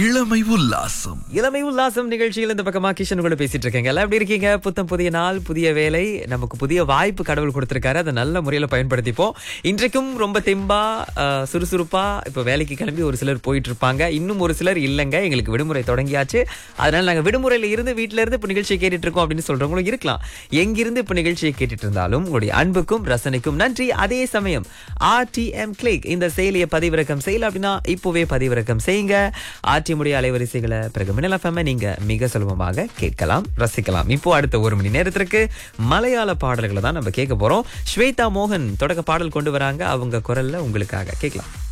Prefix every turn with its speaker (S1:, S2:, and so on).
S1: இளமை உல்லாசம்
S2: இளமை உல்லாசம் நிகழ்ச்சியில் இந்த பக்கமா கிஷன் கூட பேசிட்டு இருக்கேங்க எல்லாம் எப்படி இருக்கீங்க புத்தம் புதிய நாள் புதிய வேலை நமக்கு புதிய வாய்ப்பு கடவுள் கொடுத்திருக்காரு அதை நல்ல முறையில பயன்படுத்திப்போம் இன்றைக்கும் ரொம்ப தெம்பா அஹ், சுறுசுறுப்பா இப்ப வேலைக்கு கிளம்பி ஒரு சிலர் போயிட்டு இருப்பாங்க இன்னும் ஒரு சிலர் இல்லைங்க எங்களுக்கு விடுமுறை தொடங்கியாச்சு அதனால நாங்க விடுமுறையில இருந்து வீட்ல இருந்து இப்ப நிகழ்ச்சியை கேட்டுட்டு இருக்கோம் அப்படின்னு சொல்றவங்களும் இருக்கலாம் எங்கிருந்து இப்ப நிகழ்ச்சியை கேட்டுட்டு இருந்தாலும் உங்களுடைய அன்புக்கும் ரசனைக்கும் நன்றி அதே சமயம் ஆர்டிஎம் கிளிக் இந்த செயலியை பதிவிறக்கம் செய்யல அப்படின்னா இப்போவே பதிவிறக்கம் செய்யுங்க ஆர்டிஎம்முடைய அலைவரிசைகளை பிறகு மின்னல் FM -ஐ நீங்க மிக சுலபமாக கேட்கலாம் ரசிக்கலாம் இப்போ அடுத்த ஒரு மணி நேரத்திற்கு மலையாள பாடல்களை தான் நம்ம கேட்க போறோம் ஸ்வேதா மோகன் தொடக்க பாடல் கொண்டு வராங்க அவங்க குரல்ல உங்களுக்காக கேட்கலாம்